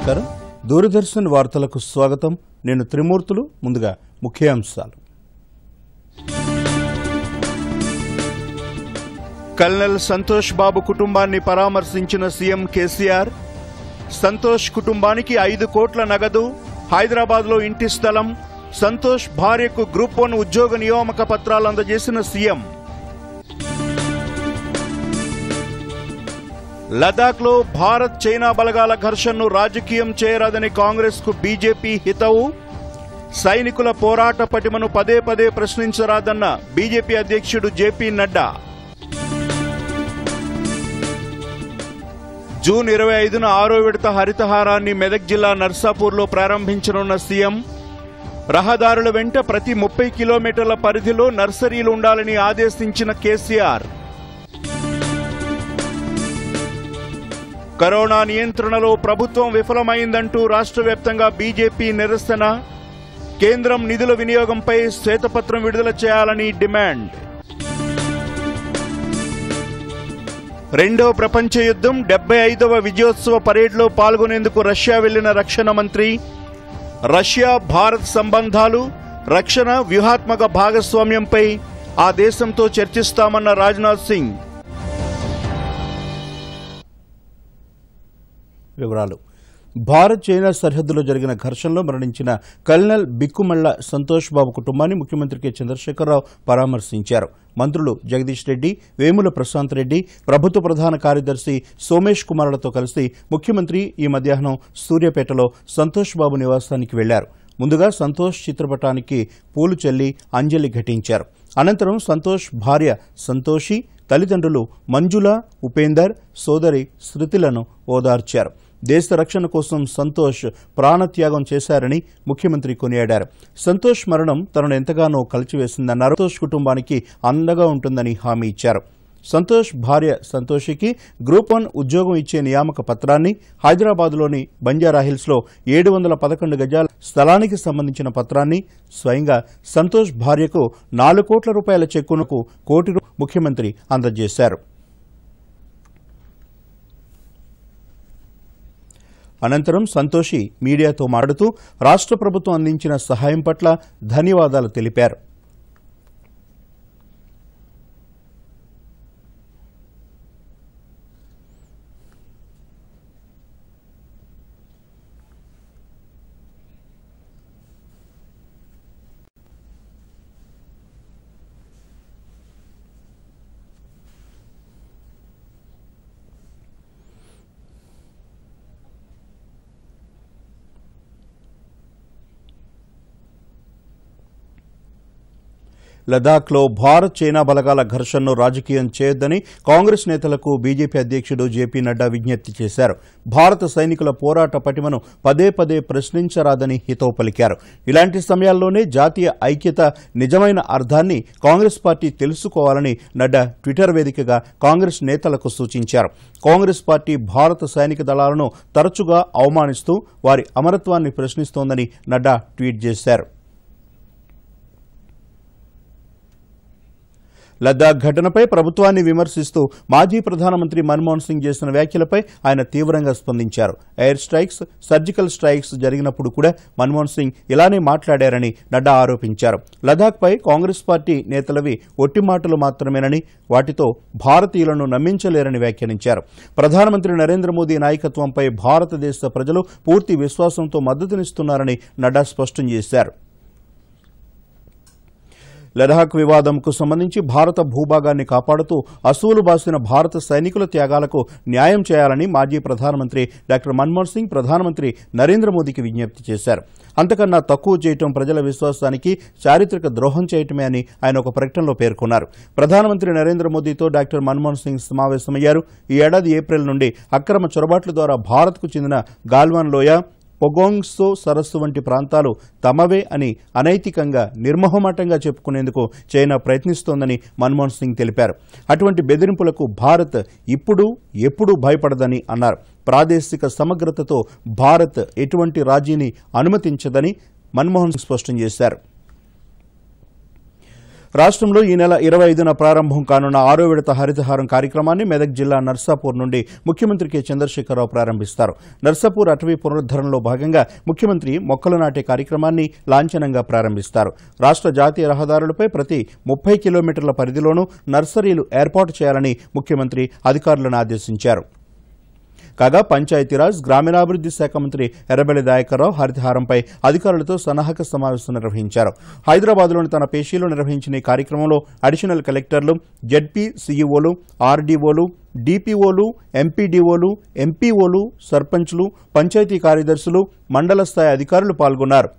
నమస్కారం దూరదర్శన్ వార్తలకు స్వాగతం నేను త్రిమూర్తులు ముందుగా ముఖ్యాంశాలు కల్నల్ సంతోష్ బాబు కుటుంబాన్ని పరామర్శించిన సీఎం కేసీఆర్ సంతోష్ కుటుంబానికి ఐదు కోట్ల నగదు హైదరాబాద్లో ఇంటి స్థలం సంతోష్ భార్యకు గ్రూప్ వన్ ఉద్యోగ నియామక పత్రాలు అందజేసిన సీఎం లదాఖ్లో భారత్ చైనా బలగాల ఘర్షణను రాజకీయం చేయరాదని కాంగ్రెస్కు బీజేపీ హితవు సైనికుల పోరాట పటిమను పదే పదే ప్రశ్నించరాదన్న బీజేపీ అధ్యక్షుడు జేపీ నడ్డా జూన్ ఇరవై ఐదున ఆరో విడత హరితహారాన్ని మెదక్ జిల్లా నర్సాపూర్లో ప్రారంభించనున్న సీఎం రహదారుల వెంట ప్రతి ముప్పై కిలోమీటర్ల పరిధిలో నర్సరీలు ఉండాలని ఆదేశించిన కేసీఆర్ కరోనా నియంత్రణలో ప్రభుత్వం విఫలమైందంటూ రాష్ట్ర వ్యాప్తంగా బీజేపీ నిరసన కేంద్రం నిధుల వినియోగంపై శ్వేతపత్రం విడుదల చేయాలని డిమాండ్ రెండో ప్రపంచ యుద్ధం డెబ్బై ఐదవ విజయోత్సవ పరేడ్లో పాల్గొనేందుకు రష్యా వెళ్లిన రక్షణ మంత్రి రష్యా భారత్ సంబంధాలు రక్షణ వ్యూహాత్మక భాగస్వామ్యంపై ఆ దేశంతో చర్చిస్తామన్న రాజ్నాథ్ సింగ్ వివరాలు భారత్ చైనా సరిహద్దులో జరిగిన ఘర్షణలో మరణించిన కల్నల్ బిక్కుమల్ల సంతోష్ బాబు కుటుంబాన్ని ముఖ్యమంత్రి కె చంద్రశేఖరరావు పరామర్శించారు మంత్రులు జగదీష్ రెడ్డి వేముల ప్రశాంత్ రెడ్డి ప్రభుత్వ ప్రధాన కార్యదర్శి సోమేష్ కుమార్లతో కలిసి ముఖ్యమంత్రి ఈ మధ్యాహ్నం సూర్యాపేటలో సంతోష్ బాబు నివాసానికి వెళ్లారు ముందుగా సంతోష్ చిత్రపటానికి పూలు చల్లి అంజలి ఘటించారు అనంతరం సంతోష్ భార్య సంతోషి తల్లిదండ్రులు మంజుల ఉపేందర్ సోదరి శృతిలను ఓదార్చారు దేశ రక్షణ కోసం సంతోష్ ప్రాణత్యాగం చేశారని ముఖ్యమంత్రి కొనియాడారు సంతోష్ మరణం తనను ఎంతగానో కలిచివేసిందన్నారు సంతోష్ కుటుంబానికి అండగా ఉంటుందని హామీ ఇచ్చారు సంతోష్ భార్య సంతోషికి గ్రూప్ వన్ ఉద్యోగం ఇచ్చే నియామక పత్రాన్ని హైదరాబాద్లోని బంజారాహిల్స్లో ఏడు వందల పదకొండు గజాల స్థలానికి సంబంధించిన పత్రాన్ని స్వయంగా సంతోష్ భార్యకు నాలుగు కోట్ల రూపాయల చెక్కునకు కోటి రూ- ముఖ్యమంత్రి అందజేశారు అనంతరం సంతోషి మీడియాతో మాట్లాడుతూ రాష్ట్ర ప్రభుత్వం అందించిన సహాయం పట్ల ధన్యవాదాలు తెలిపారు లదాఖ్లో భారత్ చైనా బలగాల ఘర్షణను రాజకీయం చేయొద్దని కాంగ్రెస్ నేతలకు బీజేపీ అధ్యక్షుడు జేపీ నడ్డా విజ్ఞప్తి చేశారు భారత సైనికుల పోరాట పటిమను పదే పదే ప్రశ్నించరాదని హితవు పలికారు ఇలాంటి సమయాల్లోనే జాతీయ ఐక్యత నిజమైన అర్థాన్ని కాంగ్రెస్ పార్టీ తెలుసుకోవాలని నడ్డా ట్విట్టర్ వేదికగా కాంగ్రెస్ నేతలకు సూచించారు కాంగ్రెస్ పార్టీ భారత సైనిక దళాలను తరచుగా అవమానిస్తూ వారి అమరత్వాన్ని ప్రశ్నిస్తోందని నడ్డా ట్వీట్ చేశారు లద్దాఖ్ ఘటనపై ప్రభుత్వాన్ని విమర్శిస్తూ మాజీ ప్రధానమంత్రి మన్మోహన్ సింగ్ చేసిన వ్యాఖ్యలపై ఆయన తీవ్రంగా స్పందించారు ఎయిర్ స్ట్రైక్స్ సర్జికల్ స్ట్రైక్స్ జరిగినప్పుడు కూడా మన్మోహన్ సింగ్ ఇలానే మాట్లాడారని నడ్డా ఆరోపించారు లదాఖ్పై కాంగ్రెస్ పార్టీ నేతలవి ఒట్టి మాటలు మాత్రమేనని వాటితో భారతీయులను నమ్మించలేరని వ్యాఖ్యానించారు ప్రధానమంత్రి నరేంద్ర మోదీ నాయకత్వంపై భారతదేశ ప్రజలు పూర్తి విశ్వాసంతో మద్దతునిస్తున్నారని నడ్డా స్పష్టం చేశారు లదాఖ్ వివాదంకు సంబంధించి భారత భూభాగాన్ని కాపాడుతూ అసూలు బాసిన భారత సైనికుల త్యాగాలకు న్యాయం చేయాలని మాజీ ప్రధానమంత్రి డాక్టర్ మన్మోహన్ సింగ్ ప్రధానమంత్రి నరేంద్ర మోదీకి విజ్ఞప్తి చేశారు అంతకన్నా తక్కువ చేయటం ప్రజల విశ్వాసానికి చారిత్రక ద్రోహం చేయటమే అని ఆయన ఒక ప్రకటనలో పేర్కొన్నారు ప్రధానమంత్రి నరేంద్ర మోదీతో డాక్టర్ మన్మోహన్ సింగ్ సమావేశమయ్యారు ఈ ఏడాది ఏప్రిల్ నుండి అక్రమ చొరబాట్ల ద్వారా భారత్కు చెందిన గాల్వాన్ లోయ పొగోంగ్సో సరస్సు వంటి ప్రాంతాలు తమవే అని అనైతికంగా నిర్మోహమాటంగా చెప్పుకునేందుకు చైనా ప్రయత్నిస్తోందని మన్మోహన్ సింగ్ తెలిపారు అటువంటి బెదిరింపులకు భారత్ ఇప్పుడు ఎప్పుడూ భయపడదని అన్నారు ప్రాదేశిక సమగ్రతతో భారత్ ఎటువంటి రాజీని అనుమతించదని మన్మోహన్ సింగ్ స్పష్టం చేశారు రాష్ట్రంలో ఈ నెల ఇరవై ఐదున ప్రారంభం కానున్న ఆరో విడత హరితహారం కార్యక్రమాన్ని మెదక్ జిల్లా నర్సాపూర్ నుండి ముఖ్యమంత్రి కె చంద్రశేఖరరావు ప్రారంభిస్తారు నర్సాపూర్ అటవీ పునరుద్ధరణలో భాగంగా ముఖ్యమంత్రి మొక్కలు నాటే కార్యక్రమాన్ని లాంఛనంగా ప్రారంభిస్తారు రాష్ట్ర జాతీయ రహదారులపై ప్రతి ముప్పై కిలోమీటర్ల పరిధిలోనూ నర్సరీలు ఏర్పాటు చేయాలని ముఖ్యమంత్రి అధికారులను ఆదేశించారు కాగా పంచాయతీరాజ్ గ్రామీణాభివృద్ధి శాఖ మంత్రి ఎర్రబెల్లి దయాకర్రావు హరితహారంపై అధికారులతో సన్నాహక సమావేశం నిర్వహించారు హైదరాబాద్లోని తన పేషీలో నిర్వహించిన ఈ కార్యక్రమంలో అడిషనల్ కలెక్టర్లు జడ్పీ సీఈఓలు ఆర్డీఓలు డిపిఓలు ఎంపీడీఓలు ఎంపీఓలు సర్పంచ్లు పంచాయతీ కార్యదర్శులు మండల స్థాయి అధికారులు పాల్గొన్నారు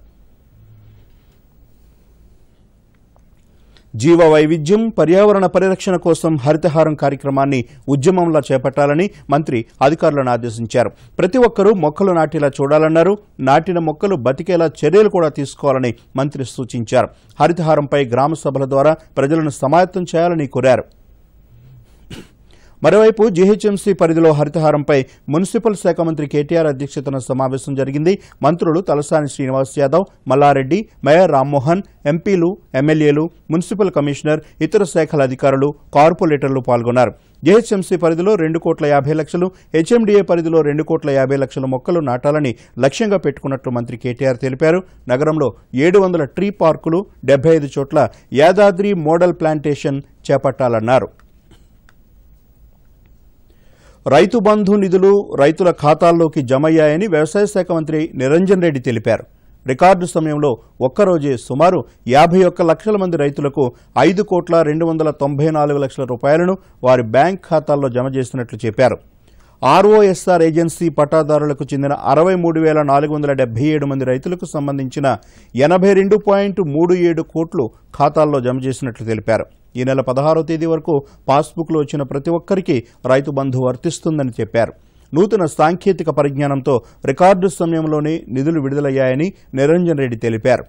జీవ వైవిధ్యం పర్యావరణ పరిరక్షణ కోసం హరితహారం కార్యక్రమాన్ని ఉద్యమంలా చేపట్టాలని మంత్రి అధికారులను ఆదేశించారు ప్రతి ఒక్కరూ మొక్కలు నాటేలా చూడాలన్నారు నాటిన మొక్కలు బతికేలా చర్యలు కూడా తీసుకోవాలని మంత్రి సూచించారు హరితహారంపై గ్రామ సభల ద్వారా ప్రజలను సమాయత్తం చేయాలని కోరారు మరోవైపు జీహెచ్ఎంసీ పరిధిలో హరితహారంపై మున్సిపల్ శాఖ మంత్రి కేటీఆర్ అధ్యక్షతన సమావేశం జరిగింది మంత్రులు తలసాని శ్రీనివాస్ యాదవ్ మల్లారెడ్డి మేయర్ రామ్మోహన్ ఎంపీలు ఎమ్మెల్యేలు మున్సిపల్ కమిషనర్ ఇతర శాఖల అధికారులు కార్పొరేటర్లు పాల్గొన్నారు జీహెచ్ఎంసీ పరిధిలో రెండు కోట్ల యాభై లక్షలు హెచ్ఎండిఏ పరిధిలో రెండు కోట్ల యాభై లక్షల మొక్కలు నాటాలని లక్ష్యంగా పెట్టుకున్నట్లు మంత్రి కేటీఆర్ తెలిపారు నగరంలో ఏడు వందల ట్రీ పార్కులు డెబ్బై ఐదు చోట్ల యాదాద్రి మోడల్ ప్లాంటేషన్ చేపట్టాలన్నారు రైతు బంధు నిధులు రైతుల ఖాతాల్లోకి జమయ్యాయని వ్యవసాయ శాఖ మంత్రి నిరంజన్ రెడ్డి తెలిపారు రికార్డు సమయంలో ఒక్కరోజే సుమారు యాభై ఒక్క లక్షల మంది రైతులకు ఐదు కోట్ల రెండు వందల తొంభై నాలుగు లక్షల రూపాయలను వారి బ్యాంక్ ఖాతాల్లో జమ చేసినట్లు చెప్పారు ఆర్ఓఎస్ఆర్ ఏజెన్సీ పట్టాదారులకు చెందిన అరవై మూడు వేల నాలుగు వందల డెబ్బై ఏడు మంది రైతులకు సంబంధించిన ఎనభై రెండు పాయింట్ మూడు ఏడు కోట్లు ఖాతాల్లో జమ చేసినట్లు తెలిపారు ఈ నెల పదహారో తేదీ వరకు పాస్బుక్లో వచ్చిన ప్రతి ఒక్కరికి రైతు బంధు వర్తిస్తుందని చెప్పారు నూతన సాంకేతిక పరిజ్ఞానంతో రికార్డు సమయంలోనే నిధులు విడుదలయ్యాయని నిరంజన్ రెడ్డి తెలిపారు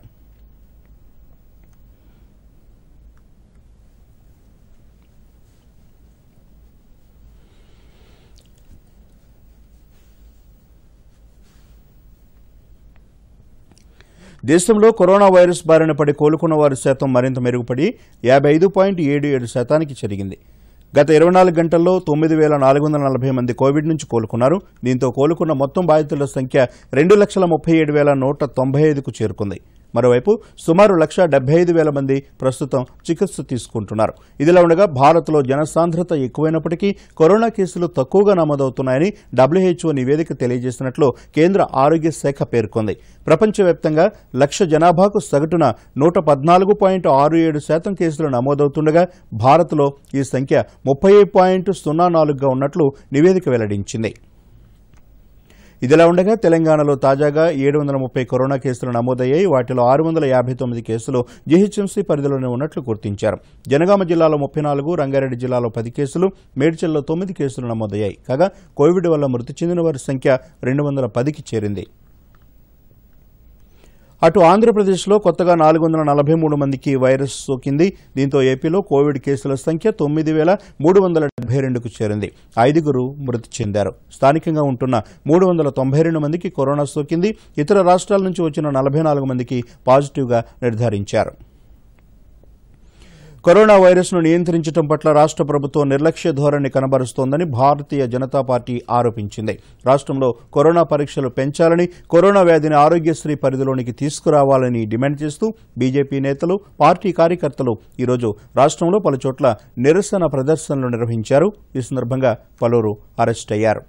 దేశంలో కరోనా వైరస్ బారిన పడి కోలుకున్న వారి శాతం మరింత మెరుగుపడి యాభై ఐదు పాయింట్ ఏడు ఏడు శాతానికి చెరిగింది గత ఇరవై నాలుగు గంటల్లో తొమ్మిది వేల నాలుగు వందల నలభై మంది కోవిడ్ నుంచి కోలుకున్నారు దీంతో కోలుకున్న మొత్తం బాధితుల సంఖ్య రెండు లక్షల ముప్పై ఏడు వేల నూట తొంభై ఐదుకు చేరుకుంది మరోవైపు సుమారు లక్ష డెబ్బై ఐదు వేల మంది ప్రస్తుతం చికిత్స తీసుకుంటున్నారు ఇదిలా ఉండగా భారత్లో జనసాంద్రత ఎక్కువైనప్పటికీ కరోనా కేసులు తక్కువగా నమోదవుతున్నాయని డబ్ల్యూహెచ్ఓ నివేదిక తెలియజేసినట్లు కేంద్ర ఆరోగ్య శాఖ పేర్కొంది ప్రపంచవ్యాప్తంగా లక్ష జనాభాకు సగటున నూట పద్నాలుగు పాయింట్ ఆరు ఏడు శాతం కేసులు నమోదవుతుండగా భారత్లో ఈ సంఖ్య ముప్పై పాయింట్ సున్నా నాలుగుగా ఉన్నట్లు నివేదిక వెల్లడించింది ఇదిలా ఉండగా తెలంగాణలో తాజాగా ఏడు వందల ముప్పై కరోనా కేసులు నమోదయ్యాయి వాటిలో ఆరు వందల యాభై తొమ్మిది కేసులు జీహెచ్ఎంసీ పరిధిలోనే ఉన్నట్లు గుర్తించారు జనగామ జిల్లాలో ముప్పై నాలుగు రంగారెడ్డి జిల్లాలో పది కేసులు మేడ్చల్లో తొమ్మిది కేసులు నమోదయ్యాయి కాగా కోవిడ్ వల్ల మృతి చెందిన వారి సంఖ్య రెండు వందల పదికి చేరింది అటు ఆంధ్రప్రదేశ్లో కొత్తగా నాలుగు వందల నలభై మూడు మందికి వైరస్ సోకింది దీంతో ఏపీలో కోవిడ్ కేసుల సంఖ్య తొమ్మిది వేల మూడు వందల డెబ్బై రెండుకు చేరింది ఐదుగురు మృతి చెందారు స్థానికంగా ఉంటున్న మూడు వందల తొంభై రెండు మందికి కరోనా సోకింది ఇతర రాష్ట్రాల నుంచి వచ్చిన నలభై నాలుగు మందికి పాజిటివ్గా నిర్ధారించారు కరోనా వైరస్ను నియంత్రించడం పట్ల రాష్ట్ర ప్రభుత్వం నిర్లక్ష్య ధోరణి కనబరుస్తోందని భారతీయ జనతా పార్టీ ఆరోపించింది రాష్ట్రంలో కరోనా పరీక్షలు పెంచాలని కరోనా వ్యాధిని ఆరోగ్యశ్రీ పరిధిలోనికి తీసుకురావాలని డిమాండ్ చేస్తూ బీజేపీ నేతలు పార్టీ కార్యకర్తలు ఈరోజు రాష్ట్రంలో పలుచోట్ల నిరసన ప్రదర్శనలు నిర్వహించారు ఈ సందర్భంగా పలువురు అరెస్ట్ అయ్యారు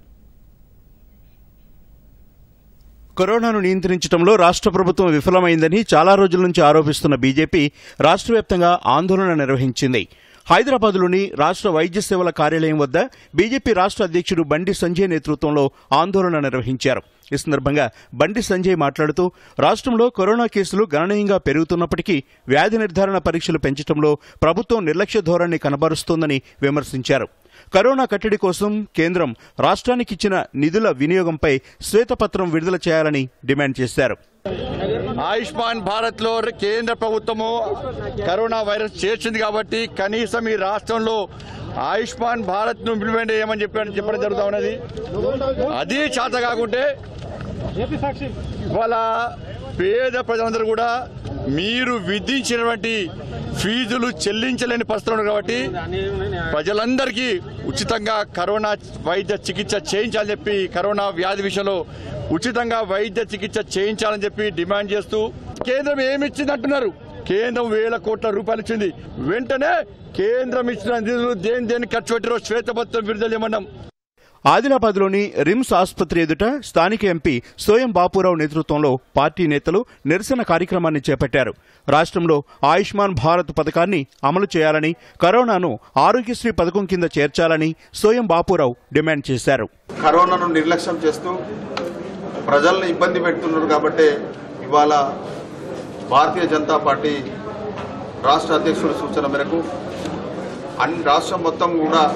కరోనాను నియంత్రించడంలో రాష్ట్ర ప్రభుత్వం విఫలమైందని చాలా రోజుల నుంచి ఆరోపిస్తున్న బీజేపీ రాష్ట్ర వ్యాప్తంగా ఆందోళన నిర్వహించింది హైదరాబాద్లోని రాష్ట్ర వైద్య సేవల కార్యాలయం వద్ద బీజేపీ రాష్ట్ర అధ్యక్షుడు బండి సంజయ్ నేతృత్వంలో ఆందోళన నిర్వహించారు ఈ సందర్భంగా బండి సంజయ్ మాట్లాడుతూ రాష్ట్రంలో కరోనా కేసులు గణనీయంగా పెరుగుతున్నప్పటికీ వ్యాధి నిర్ధారణ పరీక్షలు పెంచడంలో ప్రభుత్వం నిర్లక్ష్య ధోరణి కనబరుస్తోందని విమర్శించారు కరోనా కట్టడి కోసం కేంద్రం రాష్ట్రానికి ఇచ్చిన నిధుల వినియోగంపై శ్వేతపత్రం విడుదల చేయాలని డిమాండ్ చేశారు ఆయుష్మాన్ భారత్ లో కేంద్ర ప్రభుత్వము కరోనా వైరస్ చేర్చింది కాబట్టి కనీసం ఈ రాష్ట్రంలో ఆయుష్మాన్ భారత్ ను ఇంప్లిమెంట్ చేయమని చెప్పి చెప్పడం జరుగుతా ఉన్నది అది చేత కాకుంటే ఇవాళ పేద ప్రజలందరూ కూడా మీరు విధించినటువంటి ఫీజులు చెల్లించలేని పరిస్థితులు ఉన్నారు కాబట్టి ప్రజలందరికీ ఉచితంగా కరోనా వైద్య చికిత్స చేయించాలని చెప్పి కరోనా వ్యాధి విషయంలో ఉచితంగా వైద్య చికిత్స చేయించాలని చెప్పి డిమాండ్ చేస్తూ కేంద్రం ఏమి ఇచ్చింది అంటున్నారు కేంద్రం వేల కోట్ల రూపాయలు ఇచ్చింది వెంటనే కేంద్రం ఇచ్చిన నిధులు దేని దేని ఖర్చు పెట్టిరో శ్వేతపత్రం విడుదల చేయమన్నాం ఆదిలాబాద్లోని రిమ్స్ ఆసుపత్రి ఎదుట స్థానిక ఎంపీ సోయం బాపురావు నేతృత్వంలో పార్టీ నేతలు నిరసన కార్యక్రమాన్ని చేపట్టారు రాష్ట్రంలో ఆయుష్మాన్ భారత్ పథకాన్ని అమలు చేయాలని కరోనాను ఆరోగ్యశ్రీ పథకం కింద చేర్చాలని సోయం బాపురావు డిమాండ్ చేశారు కరోనాను నిర్లక్ష్యం చేస్తూ ప్రజల్ని ఇబ్బంది పెడుతున్నారు కాబట్టి ఇవాళ భారతీయ జనతా పార్టీ రాష్ట్ర అధ్యక్షుడి సూచన మేరకు అన్ని రాష్ట్రం మొత్తం కూడా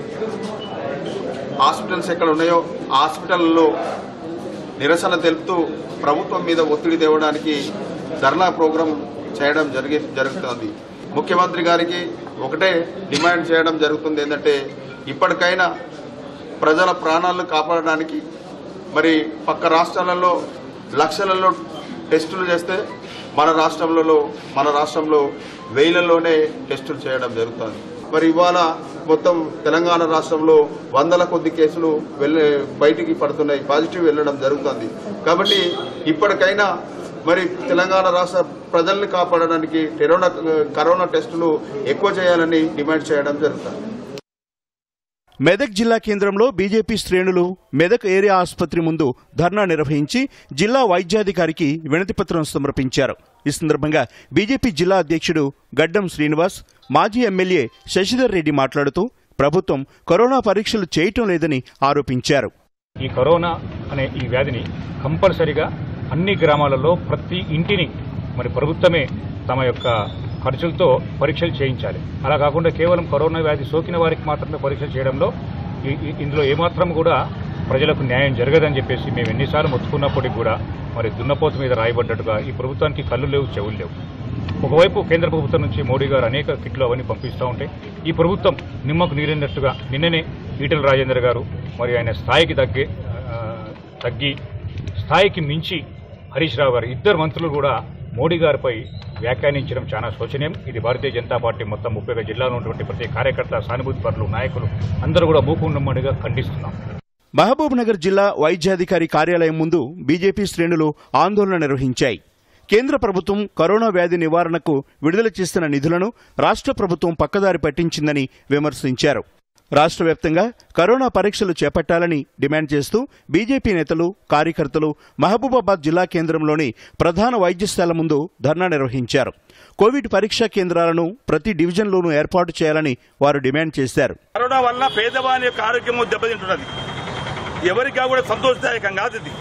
హాస్పిటల్స్ ఎక్కడ ఉన్నాయో ఆ హాస్పిటల్లో నిరసన తెలుపుతూ ప్రభుత్వం మీద ఒత్తిడి తేవడానికి ధర్నా ప్రోగ్రాం చేయడం జరిగి జరుగుతుంది ముఖ్యమంత్రి గారికి ఒకటే డిమాండ్ చేయడం జరుగుతుంది ఏంటంటే ఇప్పటికైనా ప్రజల ప్రాణాలను కాపాడడానికి మరి పక్క రాష్ట్రాలలో లక్షలలో టెస్టులు చేస్తే మన రాష్ట్రంలో మన రాష్ట్రంలో వేలలోనే టెస్టులు చేయడం జరుగుతుంది మరి ఇవాళ మొత్తం తెలంగాణ రాష్ట్రంలో వందల కొద్ది కేసులు వెళ్ళే బయటికి పడుతున్నాయి పాజిటివ్ వెళ్ళడం జరుగుతుంది కాబట్టి ఇప్పటికైనా మరి తెలంగాణ రాష్ట్ర ప్రజల్ని కాపాడడానికి కరోనా కరోనా టెస్టులు ఎక్కువ చేయాలని డిమాండ్ చేయడం జరుగుతుంది మెదక్ జిల్లా కేంద్రంలో బీజేపీ శ్రేణులు మెదక్ ఏరియా ఆసుపత్రి ముందు ధర్నా నిర్వహించి జిల్లా వైద్యాధికారికి వినతిపత్రం సమర్పించారు ఈ సందర్భంగా బీజేపీ జిల్లా అధ్యక్షుడు గడ్డం శ్రీనివాస్ మాజీ ఎమ్మెల్యే శశిధర్ రెడ్డి మాట్లాడుతూ ప్రభుత్వం కరోనా పరీక్షలు చేయటం లేదని ఆరోపించారు ఈ కరోనా అనే ఈ వ్యాధిని కంపల్సరిగా అన్ని గ్రామాలలో ప్రతి ఇంటిని మరి ప్రభుత్వమే తమ యొక్క ఖర్చులతో పరీక్షలు చేయించాలి అలా కాకుండా కేవలం కరోనా వ్యాధి సోకిన వారికి మాత్రమే పరీక్షలు చేయడంలో ఈ- ఈ- ఇందులో ఏమాత్రం కూడా ప్రజలకు న్యాయం జరగదని చెప్పేసి మేము ఎన్నిసార్లు మొత్తుకున్నప్పటికీ కూడా మరి దున్నపోతు మీద రాయబడ్డట్టుగా ఈ ప్రభుత్వానికి కళ్ళు లేవు చెవులు లేవు ఒకవైపు కేంద్ర ప్రభుత్వం నుంచి మోడీ గారు అనేక కిట్లు అవన్నీ పంపిస్తూ ఉంటాయి ఈ ప్రభుత్వం నిమ్మకు నీరెన్నట్టుగా నిన్ననే ఈటల రాజేందర్ గారు మరి ఆయన స్థాయికి తగ్గే ఆ, తగ్గి స్థాయికి మించి హరీష్ రావు గారు ఇద్దరు మంత్రులు కూడా మోడీ గారిపై వ్యాఖ్యానించడం చాలా శోచనీయం ఇది భారతీయ జనతా పార్టీ మొత్తం ముప్పై ఒక జిల్లాలో ఉన్నటువంటి ప్రతి కార్యకర్త సానుభూతి పరులు నాయకులు అందరూ కూడా మూకున్నమ్మడిగా ఖండిస్తున్నాం మహబూబ్ నగర్ జిల్లా వైద్యాధికారి కార్యాలయం ముందు బీజేపీ శ్రేణులు ఆందోళన నిర్వహించాయి కేంద్ర ప్రభుత్వం కరోనా వ్యాధి నివారణకు విడుదల చేస్తున్న నిధులను రాష్ట్ర ప్రభుత్వం పక్కదారి పట్టించిందని విమర్శించారు రాష్ట్ర వ్యాప్తంగా కరోనా పరీక్షలు చేపట్టాలని డిమాండ్ చేస్తూ బీజేపీ నేతలు కార్యకర్తలు మహబూబాబాద్ జిల్లా కేంద్రంలోని ప్రధాన వైద్యశాల ముందు ధర్నా నిర్వహించారు కోవిడ్ పరీక్షా కేంద్రాలను ప్రతి డివిజన్లోనూ ఏర్పాటు చేయాలని వారు డిమాండ్ చేశారు కరోనా వల్ల పేదవాని యొక్క ఆరోగ్యము దెబ్బతింటున్నది ఎవరికి కూడా సంతోషదాయకం కాదు ఇది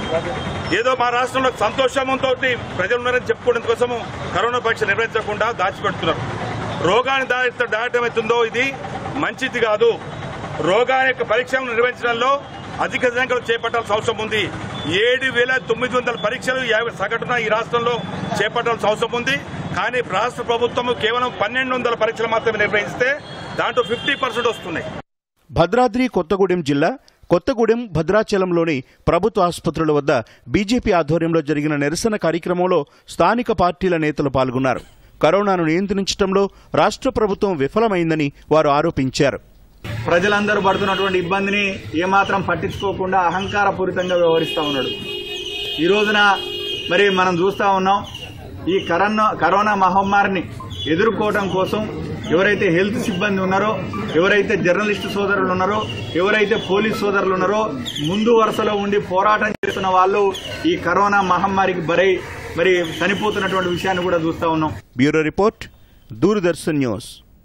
ఏదో మా రాష్ట్రంలో సంతోషంతో ప్రజలు ఉన్నారని చెప్పుకోవడం కోసము కరోనా పరీక్ష నిర్వహించకుండా దాచిపెడుతున్నారు రోగాన్ని దాటి దాటం అవుతుందో ఇది మంచిది కాదు రోగాన్ని యొక్క పరీక్షను నిర్వహించడంలో అధిక సంఖ్యలో చేపట్టాల్సిన అవసరం ఉంది ఏడు వేల తొమ్మిది వందల పరీక్షలు యాభై సగటున ఈ రాష్ట్రంలో చేపట్టాల్సిన అవసరం ఉంది కానీ రాష్ట్ర ప్రభుత్వం కేవలం పన్నెండు వందల పరీక్షలు మాత్రమే నిర్వహిస్తే దాంట్లో ఫిఫ్టీ పర్సెంట్ వస్తున్నాయి భద్రాద్రి కొత్తగూడెం జిల్లా కొత్తగూడెం భద్రాచలంలోని ప్రభుత్వ ఆసుపత్రుల వద్ద బీజేపీ ఆధ్వర్యంలో జరిగిన నిరసన కార్యక్రమంలో స్థానిక పార్టీల నేతలు పాల్గొన్నారు కరోనాను నియంత్రించడంలో రాష్ట్ర ప్రభుత్వం విఫలమైందని వారు ఆరోపించారు ప్రజలందరూ పడుతున్నటువంటి ఇబ్బందిని ఏమాత్రం పట్టించుకోకుండా అహంకారపూరితంగా వ్యవహరిస్తూ ఉన్నాడు ఈ రోజున మరి మనం చూస్తూ ఉన్నాం ఈ కరోనా కరోనా మహమ్మారిని ఎదుర్కోవడం కోసం ఎవరైతే హెల్త్ సిబ్బంది ఉన్నారో ఎవరైతే జర్నలిస్టు సోదరులు ఉన్నారో ఎవరైతే పోలీస్ సోదరులు ఉన్నారో ముందు వరుసలో ఉండి పోరాటం చేస్తున్న వాళ్ళు ఈ కరోనా మహమ్మారికి బరై మరి చనిపోతున్నటువంటి విషయాన్ని కూడా చూస్తూ ఉన్నాం బ్యూరో రిపోర్ట్ దూరదర్శన్ న్యూస్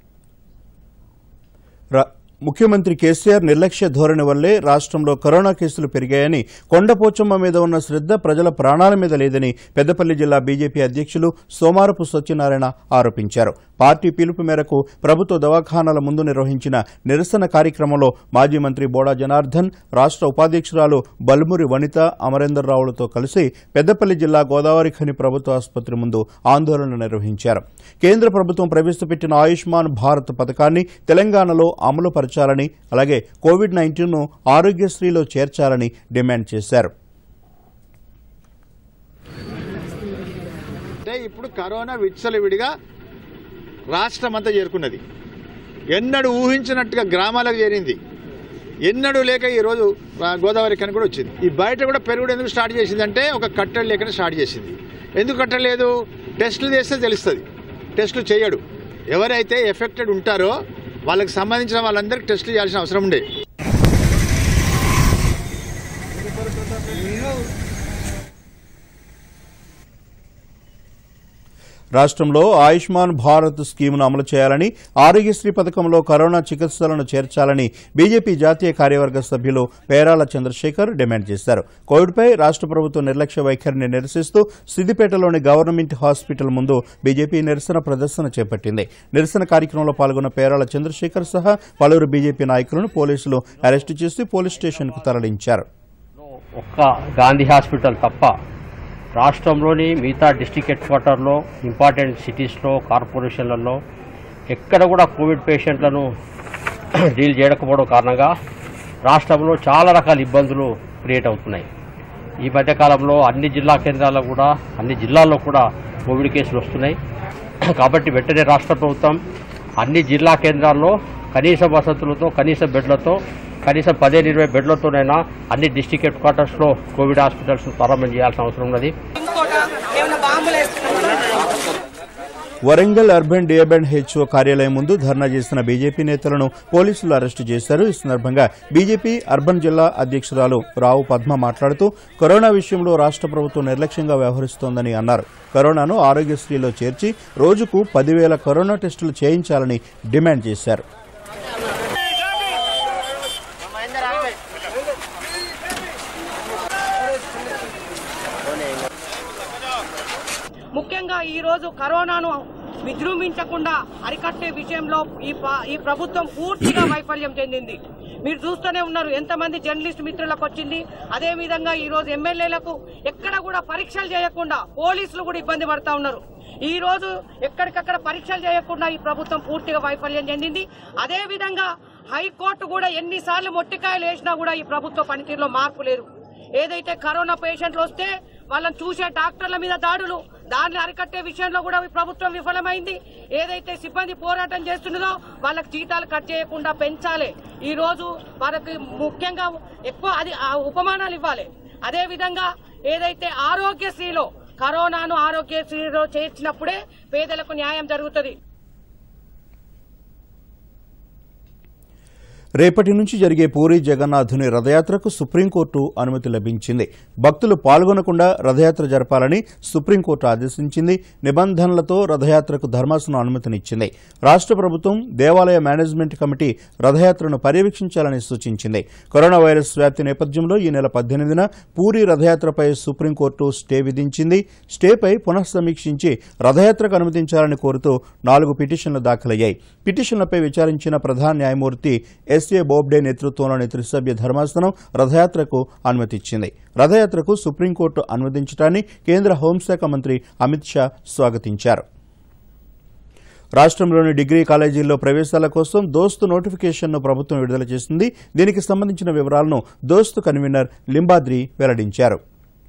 రా- ముఖ్యమంత్రి కేసీఆర్ నిర్లక్ష్య ధోరణి వల్లే రాష్ట్రంలో కరోనా కేసులు పెరిగాయని కొండపోచమ్మ మీద ఉన్న శ్రద్ధ ప్రజల ప్రాణాల మీద లేదని పెద్దపల్లి జిల్లా బీజేపీ అధ్యక్షులు సోమారపు సత్యనారాయణ ఆరోపించారు పార్టీ పిలుపు మేరకు ప్రభుత్వ దవాఖానాల ముందు నిర్వహించిన నిరసన కార్యక్రమంలో మాజీ మంత్రి బోడా జనార్దన్ రాష్ట్ర ఉపాధ్యక్షురాలు బల్మురి వనిత అమరేందర్ రావులతో కలిసి పెద్దపల్లి జిల్లా గోదావరి ఖని ప్రభుత్వ ఆసుపత్రి ముందు ఆందోళన నిర్వహించారు కేంద్ర ప్రభుత్వం ప్రవేశపెట్టిన ఆయుష్మాన్ భారత్ పథకాన్ని తెలంగాణలో అమలు పరచాలని అలాగే కోవిడ్ నైన్టీన్ను ఆరోగ్యశ్రీలో చేర్చాలని డిమాండ్ చేశారు ఇప్పుడు కరోనా విచ్చలవిడిగా రాష్ట్రం అంతా చేరుకున్నది ఎన్నడూ ఊహించినట్టుగా గ్రామాలకు చేరింది ఎన్నడూ లేక ఈరోజు ఆ, గోదావరి కని కూడా వచ్చింది ఈ బయట కూడా పెరుగుడు ఎందుకు స్టార్ట్ చేసిందంటే ఒక కట్టడి లేకనే స్టార్ట్ చేసింది ఎందుకు కట్టలేదు టెస్టులు చేస్తే తెలుస్తుంది టెస్టులు చేయడు ఎవరైతే ఎఫెక్టెడ్ ఉంటారో వాళ్ళకి సంబంధించిన వాళ్ళందరికీ టెస్టులు చేయాల్సిన అవసరం ఉండే రాష్ట్రంలో ఆయుష్మాన్ భారత్ స్కీమ్ను అమలు చేయాలని ఆరోగ్యశ్రీ పథకంలో కరోనా చికిత్సలను చేర్చాలని బీజేపీ జాతీయ కార్యవర్గ సభ్యులు పేరాల చంద్రశేఖర్ డిమాండ్ చేశారు కోవిడ్పై రాష్ట్ర ప్రభుత్వం నిర్లక్ష్య వైఖరిని నిరసిస్తూ సిద్దిపేటలోని గవర్నమెంట్ హాస్పిటల్ ముందు బీజేపీ నిరసన ప్రదర్శన చేపట్టింది నిరసన కార్యక్రమంలో పాల్గొన్న పేరాల చంద్రశేఖర్ సహా పలువురు బీజేపీ నాయకులను పోలీసులు అరెస్టు చేసి పోలీస్ స్టేషన్కు తరలించారు ఒక్క గాంధీ హాస్పిటల్ తప్ప రాష్ట్రంలోని మిగతా డిస్టిక్ హెడ్ క్వార్టర్లో ఇంపార్టెంట్ సిటీస్లో కార్పొరేషన్లలో ఎక్కడ కూడా కోవిడ్ పేషెంట్లను డీల్ చేయకపోవడం కారణంగా రాష్ట్రంలో చాలా రకాల ఇబ్బందులు క్రియేట్ అవుతున్నాయి ఈ మధ్యకాలంలో అన్ని జిల్లా కేంద్రాల్లో కూడా అన్ని జిల్లాల్లో కూడా కోవిడ్ కేసులు వస్తున్నాయి కాబట్టి వెంటనే రాష్ట్ర ప్రభుత్వం అన్ని జిల్లా కేంద్రాల్లో కనీస వసతులతో కనీస బెడ్లతో కనీసం పదిహేను ఇరవై బెడ్లతోనైనా అన్ని డిస్టిక్ హెడ్ క్వార్టర్స్లో కోవిడ్ హాస్పిటల్స్ ప్రారంభం చేయాల్సిన అవసరం ఉన్నది వరంగల్ అర్బన్ డిఎబెండ్ హెచ్ఓ కార్యాలయం ముందు ధర్నా చేసిన బీజేపీ నేతలను పోలీసులు అరెస్టు చేశారు ఈ సందర్భంగా బీజేపీ అర్బన్ జిల్లా అధ్యక్షురాలు రావు పద్మ మాట్లాడుతూ కరోనా విషయంలో రాష్ట్ర ప్రభుత్వం నిర్లక్ష్యంగా వ్యవహరిస్తోందని అన్నారు కరోనాను ఆరోగ్యశ్రీలో చేర్చి రోజుకు పదివేల కరోనా టెస్టులు చేయించాలని డిమాండ్ చేశారు ముఖ్యంగా ఈ రోజు కరోనాను విజృంభించకుండా అరికట్టే విషయంలో ఈ ప- ఈ ప్రభుత్వం పూర్తిగా వైఫల్యం చెందింది మీరు చూస్తూనే ఉన్నారు ఎంతమంది జర్నలిస్ట్ మిత్రులకు వచ్చింది అదే విధంగా ఈ రోజు ఎమ్మెల్యేలకు ఎక్కడ కూడా పరీక్షలు చేయకుండా పోలీసులు కూడా ఇబ్బంది పడతా ఉన్నారు ఈ రోజు ఎక్కడికక్కడ పరీక్షలు చేయకుండా ఈ ప్రభుత్వం పూర్తిగా వైఫల్యం చెందింది అదే విధంగా హైకోర్టు కూడా ఎన్నిసార్లు మొట్టికాయలు వేసినా కూడా ఈ ప్రభుత్వ పనితీరులో మార్పు లేదు ఏదైతే కరోనా పేషెంట్లు వస్తే వాళ్ళని చూసే డాక్టర్ల మీద దాడులు దాన్ని అరికట్టే విషయంలో కూడా ఈ ప్రభుత్వం విఫలమైంది ఏదైతే సిబ్బంది పోరాటం చేస్తున్నదో వాళ్ళకి జీతాలు కట్ చేయకుండా పెంచాలి ఈ రోజు వాళ్ళకి ముఖ్యంగా ఎక్కువ అది ఆ ఉపమానాలు ఇవ్వాలి అదే విధంగా ఏదైతే ఆరోగ్యశ్రీలో కరోనాను ఆరోగ్యశ్రీలో చేర్చినప్పుడే పేదలకు న్యాయం జరుగుతుంది రేపటి నుంచి జరిగే పూరి జగన్నాథుని రథయాత్రకు సుప్రీంకోర్టు అనుమతి లభించింది భక్తులు పాల్గొనకుండా రథయాత్ర జరపాలని సుప్రీంకోర్టు ఆదేశించింది నిబంధనలతో రథయాత్రకు ధర్మాసనం అనుమతినిచ్చింది రాష్ట్ర ప్రభుత్వం దేవాలయ మేనేజ్మెంట్ కమిటీ రథయాత్రను పర్యవేక్షించాలని సూచించింది కరోనా వైరస్ వ్యాప్తి నేపథ్యంలో ఈ నెల పద్దెనిమిదిన పూరి రథయాత్రపై సుప్రీంకోర్టు స్టే విధించింది స్టేపై పునఃసమీక్షించి రథయాత్రకు అనుమతించాలని కోరుతూ నాలుగు పిటిషన్లు దాఖలయ్యాయి పిటిషన్లపై విచారించిన ప్రధాన న్యాయమూర్తి ఎస్ఏ బోబ్డే నేతృత్వంలోని త్రిసభ్య ధర్మాసనం రథయాత్రకు అనుమతిచ్చింది రథయాత్రకు సుప్రీంకోర్టు అనుమతించడాన్ని కేంద్ర హోంశాఖ మంత్రి అమిత్ షా స్వాగతించారు రాష్ట్రంలోని డిగ్రీ కాలేజీల్లో ప్రవేశాల కోసం దోస్తు నోటిఫికేషన్ను ప్రభుత్వం విడుదల చేసింది దీనికి సంబంధించిన వివరాలను దోస్తు కన్వీనర్ లింబాద్రి వెల్లడించారు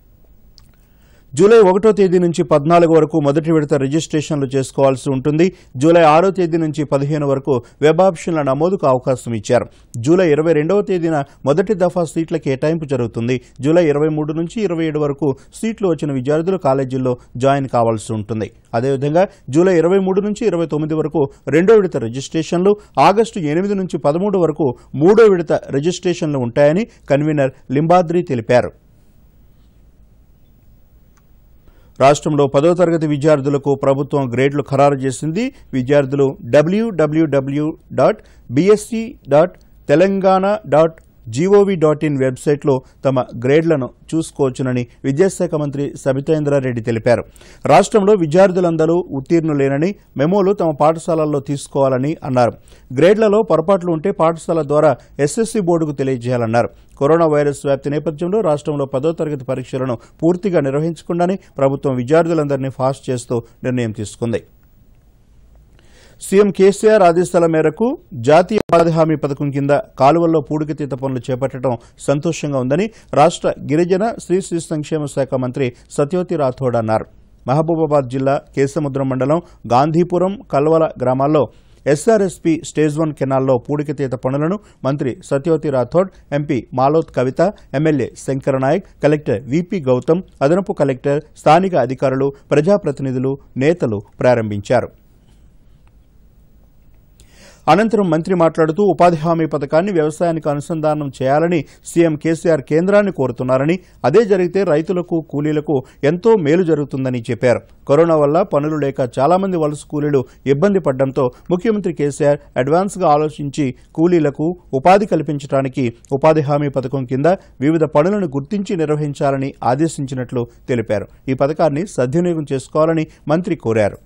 జూలై ఒకటో తేదీ నుంచి పద్నాలుగు వరకు మొదటి విడత రిజిస్ట్రేషన్లు చేసుకోవాల్సి ఉంటుంది జూలై ఆరో తేదీ నుంచి పదిహేను వరకు వెబ్ ఆప్షన్ల నమోదుకు అవకాశం ఇచ్చారు జూలై ఇరవై రెండవ తేదీన మొదటి దఫా సీట్ల కేటాయింపు జరుగుతుంది జూలై ఇరవై మూడు నుంచి ఇరవై ఏడు వరకు సీట్లు వచ్చిన విద్యార్థులు కాలేజీల్లో జాయిన్ కావాల్సి ఉంటుంది అదేవిధంగా జూలై ఇరవై మూడు నుంచి ఇరవై తొమ్మిది వరకు రెండో విడత రిజిస్ట్రేషన్లు ఆగస్టు ఎనిమిది నుంచి పదమూడు వరకు మూడో విడత రిజిస్ట్రేషన్లు ఉంటాయని కన్వీనర్ లింబాద్రి తెలిపారు రాష్ట్రంలో పదో తరగతి విద్యార్థులకు ప్రభుత్వం గ్రేడ్లు ఖరారు చేసింది విద్యార్థులు WWW dot BSE dot Telangana dot GOV dot in వెబ్సైట్లో తమ గ్రేడ్లను చూసుకోవచ్చునని విద్యాశాఖ మంత్రి సబితేంద్రారెడ్డి తెలిపారు రాష్ట్రంలో విద్యార్థులందరూ ఉత్తీర్ణులేనని మెమోలు తమ పాఠశాలల్లో తీసుకోవాలని అన్నారు గ్రేడ్లలో పొరపాట్లు ఉంటే పాఠశాల ద్వారా ఎస్ఎస్సీ బోర్డుకు తెలియజేయాలన్నారు కరోనా వైరస్ వ్యాప్తి నేపథ్యంలో రాష్ట్రంలో పదో తరగతి పరీక్షలను పూర్తిగా నిర్వహించకుండానే ప్రభుత్వం విద్యార్థులందరినీ ఫాస్ట్ చేస్తూ నిర్ణయం తీసుకుంది సీఎం కేసీఆర్ ఆదేశాల మేరకు జాతీయ ఉపాధి హామీ పథకం కింద కాలువల్లో పూడికతీత పనులు చేపట్టడం సంతోషంగా ఉందని రాష్ట్ర గిరిజన శ్రీ శ్రీ సంక్షేమ శాఖ మంత్రి సత్యవతి రాథోడ్ అన్నారు మహబూబాబాద్ జిల్లా కేసముద్రం మండలం గాంధీపురం కల్వల గ్రామాల్లో ఎస్ఆర్ఎస్పీ స్టేజ్ వన్ కెనాల్లో పూడికతీత పనులను మంత్రి Satyavathi Rathod MP Maloth Kavitha MLA Shankar Naik collector VP Gautham అదనపు కలెక్టర్ స్థానిక అధికారులు ప్రజాప్రతినిధులు నేతలు ప్రారంభించారు అనంతరం మంత్రి మాట్లాడుతూ ఉపాధి హామీ పథకాన్ని వ్యవసాయానికి అనుసంధానం చేయాలని సీఎం కేసీఆర్ కేంద్రాన్ని కోరుతున్నారని అదే జరిగితే రైతులకు కూలీలకు ఎంతో మేలు జరుగుతుందని చెప్పారు కరోనా వల్ల పనులు లేక చాలా మంది వలస కూలీలు ఇబ్బంది పడడంతో ముఖ్యమంత్రి కేసీఆర్ అడ్వాన్స్గా ఆలోచించి కూలీలకు ఉపాధి కల్పించడానికి ఉపాధి హామీ పథకం కింద వివిధ పనులను గుర్తించి నిర్వహించాలని ఆదేశించినట్లు తెలిపారు ఈ పథకాన్ని సద్వినియోగం చేసుకోవాలని మంత్రి కోరారు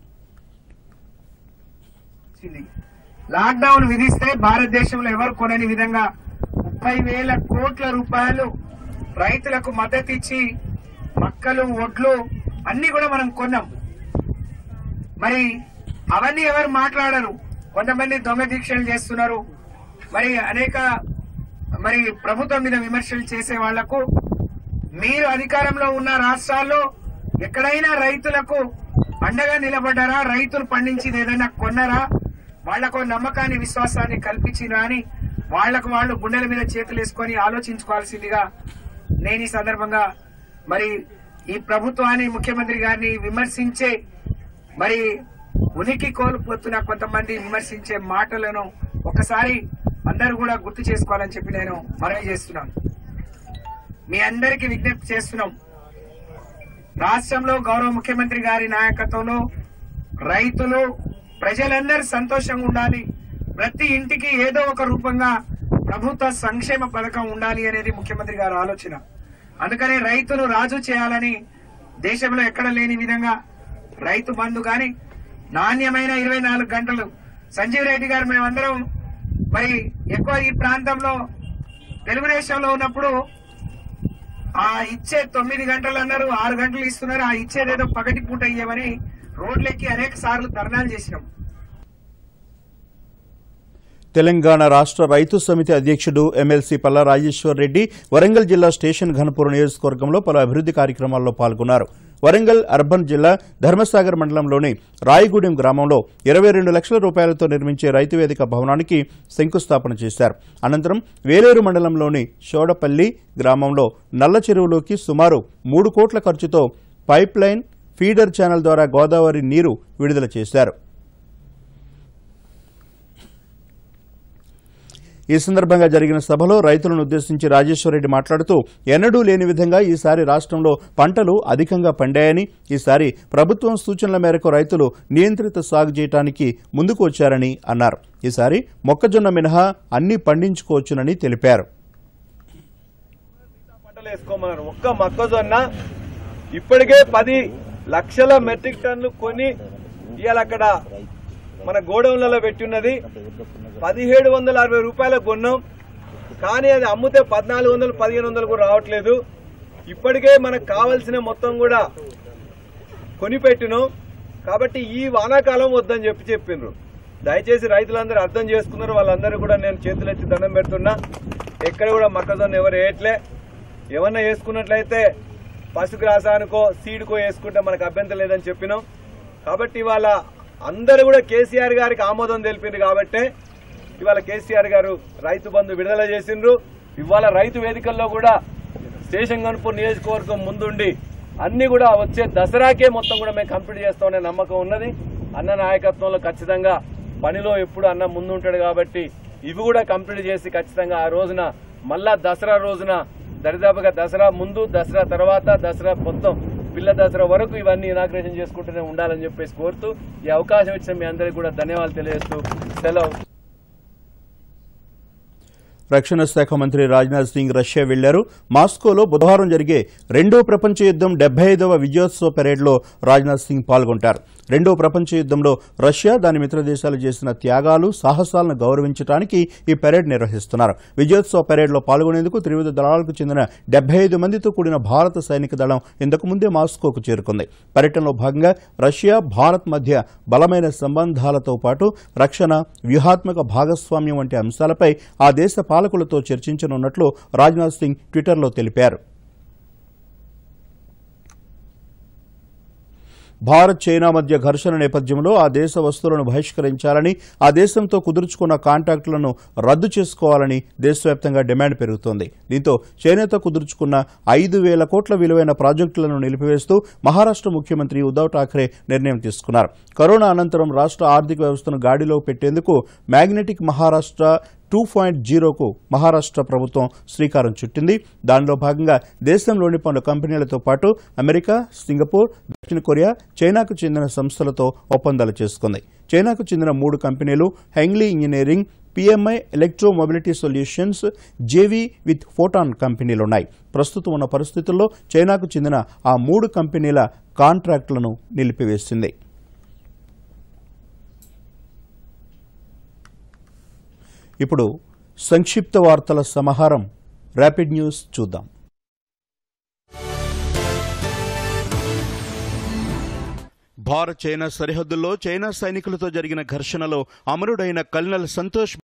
లాక్డౌన్ విధిస్తే భారతదేశంలో ఎవరు కొనని విధంగా ముప్పై వేల కోట్ల రూపాయలు రైతులకు మద్దతు ఇచ్చి మక్కలు ఒడ్లు అన్ని కూడా మనం కొన్నాం మరి అవన్నీ ఎవరు మాట్లాడరు కొంతమంది దొంగ దీక్షలు చేస్తున్నారు మరి అనేక మరి ప్రభుత్వం మీద విమర్శలు చేసే వాళ్లకు మీరు అధికారంలో ఉన్న రాష్ట్రాల్లో ఎక్కడైనా రైతులకు అండగా నిలబడ్డారా రైతులు పండించింది ఏదైనా కొన్నారా వాళ్లకు నమ్మకాన్ని విశ్వాసాన్ని కల్పించినా అని వాళ్లకు వాళ్ళు గుండెల మీద చేతులు వేసుకొని ఆలోచించుకోవాల్సిందిగా నేను ఈ సందర్భంగా మరి ఈ ప్రభుత్వాన్ని ముఖ్యమంత్రి గారిని విమర్శించే మరి ఉనికి కోల్పోతున్న కొంతమంది విమర్శించే మాటలను ఒకసారి అందరూ కూడా గుర్తు చేసుకోవాలని చెప్పి నేను మనవి చేస్తున్నాను మీ అందరికీ విజ్ఞప్తి చేస్తున్నాం రాష్ట్రంలో గౌరవ ముఖ్యమంత్రి గారి నాయకత్వంలో రైతులు ప్రజలందరూ సంతోషంగా ఉండాలి ప్రతి ఇంటికి ఏదో ఒక రూపంగా ప్రభుత్వ సంక్షేమ పథకం ఉండాలి అనేది ముఖ్యమంత్రి గారి ఆలోచన అందుకనే రైతును రాజు చేయాలని దేశంలో ఎక్కడ లేని విధంగా రైతు బంధు గాని నాణ్యమైన ఇరవై నాలుగు గంటలు సంజీవ్ రెడ్డి గారు మేమందరం మరి ఎక్కువ ఈ ప్రాంతంలో తెలుగుదేశంలో ఉన్నప్పుడు ఆ ఇచ్చే తొమ్మిది గంటలు అన్నారు ఆరు గంటలు ఇస్తున్నారు ఆ ఇచ్చేదేదో పగటి పూట ఇయ్యమని రోడ్లెక్కి అనేక సార్లు ధర్నాలు చేసినాం తెలంగాణ రాష్ట్ర రైతు సమితి అధ్యక్షుడు ఎమ్మెల్సీ పల్లా రాజేశ్వర్ రెడ్డి వరంగల్ జిల్లా స్టేషన్ ఘనపూర్ నియోజకవర్గంలో పలు అభివృద్ది కార్యక్రమాల్లో పాల్గొన్నారు వరంగల్ అర్బన్ జిల్లా ధర్మసాగర్ మండలంలోని రాయగూడెం గ్రామంలో ఇరవై రెండు లక్షల రూపాయలతో నిర్మించే రైతు వేదిక భవనానికి శంకుస్థాపన చేశారు అనంతరం వేలేరు మండలంలోని షోడపల్లి గ్రామంలో నల్ల చెరువులోకి సుమారు మూడు కోట్ల ఖర్చుతో పైప్ లైన్ ఫీడర్ ఛానల్ ద్వారా గోదావరి నీరు విడుదల చేశారు ఈ సందర్భంగా జరిగిన సభలో రైతులను ఉద్దేశించి రాజేశ్వరరెడ్డి మాట్లాడుతూ ఎన్నడూ లేని విధంగా ఈసారి రాష్ట్రంలో పంటలు అధికంగా పండాయని ఈసారి ప్రభుత్వం సూచనల మేరకు రైతులు నియంత్రిత సాగు చేయడానికి ముందుకు వచ్చారని అన్నారు ఈసారి మొక్కజొన్న మినహా అన్ని పండించుకోవచ్చునని తెలిపారు పంటలు వేసుకోమన్నారు ఒక్క మొక్కజొన్న ఇప్పటికే పది లక్షల మెట్రిక్ టన్నులు కొని ఇవాళ అక్కడ మన గోడౌన్లలో పెట్టి ఉన్నది పదిహేడు వందల అరవై రూపాయలకు కొన్నాం కానీ అది అమ్మితే పద్నాలుగు వందలు పదిహేను వందలు కూడా రావట్లేదు ఇప్పటికే మనకు కావలసిన మొత్తం కూడా కొనిపెట్టినాం కాబట్టి ఈ వానాకాలం వద్దని చెప్పి చెప్పిండ్రు దయచేసి రైతులందరూ అర్థం చేసుకున్నారు వాళ్ళందరూ కూడా నేను చేతులెత్తి దండం పెడుతున్నా ఎక్కడ కూడా మొక్కజొన్న ఎవరు వేయట్లే ఏమన్నా వేసుకున్నట్లయితే పశుగ్రాసానికో సీడ్కో వేసుకుంటే మనకు అభ్యంతరం లేదని చెప్పినాం కాబట్టి ఇవాళ అందరూ కూడా కేసీఆర్ గారికి ఆమోదం తెలిపింది కాబట్టి ఇవాళ కేసీఆర్ గారు రైతు బంధు విడుదల చేసిండ్రు ఇవాళ రైతు వేదికల్లో కూడా స్టేషన్ గన్పూర్ నియోజకవర్గం ముందుండి అన్ని కూడా వచ్చే దసరాకే మొత్తం కూడా మేము కంప్లీట్ చేస్తామనే నమ్మకం ఉన్నది అన్న నాయకత్వంలో ఖచ్చితంగా పనిలో ఎప్పుడు అన్న ముందు ఉంటాడు కాబట్టి ఇవి కూడా కంప్లీట్ చేసి ఖచ్చితంగా ఆ రోజున మళ్ళా దసరా రోజున దరిదాపుగా దసరా ముందు దసరా తర్వాత దసరా మొత్తం పిల్ల దసరా వరకు ఇవన్నీ ఇనాగ్రేషన్ చేసుకుంటూనే ఉండాలని చెప్పేసి కోరుతూ ఈ అవకాశం ఇచ్చిన మీ అందరికీ కూడా ధన్యవాదాలు తెలియజేస్తూ సెలవు రక్షణ శాఖ మంత్రి రాజ్నాథ్ సింగ్ రష్యా వెళ్లారు మాస్కోలో బుధవారం జరిగే రెండో ప్రపంచ యుద్దం డెబ్బై ఐదవ విజయోత్సవ పెరేడ్లో రాజ్నాథ్ సింగ్ పాల్గొంటారు రెండో ప్రపంచ యుద్దంలో రష్యా దాని మిత్ర దేశాలు చేసిన త్యాగాలు సాహసాలను గౌరవించడానికి ఈ పెరేడ్ నిర్వహిస్తున్నారు విజయోత్సవ పెరేడ్లో పాల్గొనేందుకు త్రివిధ దళాలకు చెందిన డెబ్బై ఐదు మందితో కూడిన భారత సైనిక దళం ఇంతకు ముందే మాస్కోకు చేరుకుంది పర్యటనలో భాగంగా రష్యా భారత్ మధ్య బలమైన సంబంధాలతో పాటు రక్షణ వ్యూహాత్మక భాగస్వామ్యం వంటి అంశాలపై ఆ దేశ పాలకులతో చర్చించనున్నట్లు రాజ్నాథ్ సింగ్ ట్విట్టర్లో తెలిపారు భారత్ చైనా మధ్య ఘర్షణ నేపథ్యంలో ఆ దేశ వస్తువులను బహిష్కరించాలని ఆ దేశంతో కుదుర్చుకున్న కాంట్రాక్టులను రద్దు చేసుకోవాలని దేశవ్యాప్తంగా డిమాండ్ పెరుగుతోంది దీంతో చైనాతో కుదుర్చుకున్న ఐదు వేల కోట్ల విలువైన ప్రాజెక్టులను నిలిపివేస్తూ మహారాష్ట్ర ముఖ్యమంత్రి ఉద్దవ్ ఠాక్రే నిర్ణయం తీసుకున్నారు కరోనా అనంతరం రాష్ట్ర ఆర్థిక వ్యవస్థను గాడిలో పెట్టేందుకు మ్యాగ్నెటిక్ మహారాష్ట్ర టూ పాయింట్ జీరోకు మహారాష్ట్ర ప్రభుత్వం శ్రీకారం చుట్టింది దానిలో భాగంగా దేశంలోని పలు కంపెనీలతో పాటు అమెరికా సింగపూర్ దక్షిణ కొరియా చైనాకు చెందిన సంస్థలతో ఒప్పందాలు చేసుకుంది చైనాకు చెందిన మూడు కంపెనీలు Hengli engineering PMI electro mobility solutions JV with Foton కంపెనీలున్నాయి ప్రస్తుతం ఉన్న పరిస్థితుల్లో చైనాకు చెందిన ఆ మూడు కంపెనీల కాంట్రాక్టులను నిలిపివేసింది ఇప్పుడు సంక్షిప్త వార్తల సమాహారం ర్యాపిడ్ న్యూస్ చూద్దాం భారత్ చైనా సరిహద్దుల్లో చైనా సైనికులతో జరిగిన ఘర్షణలో అమరుడైన కల్నల్ సంతోష్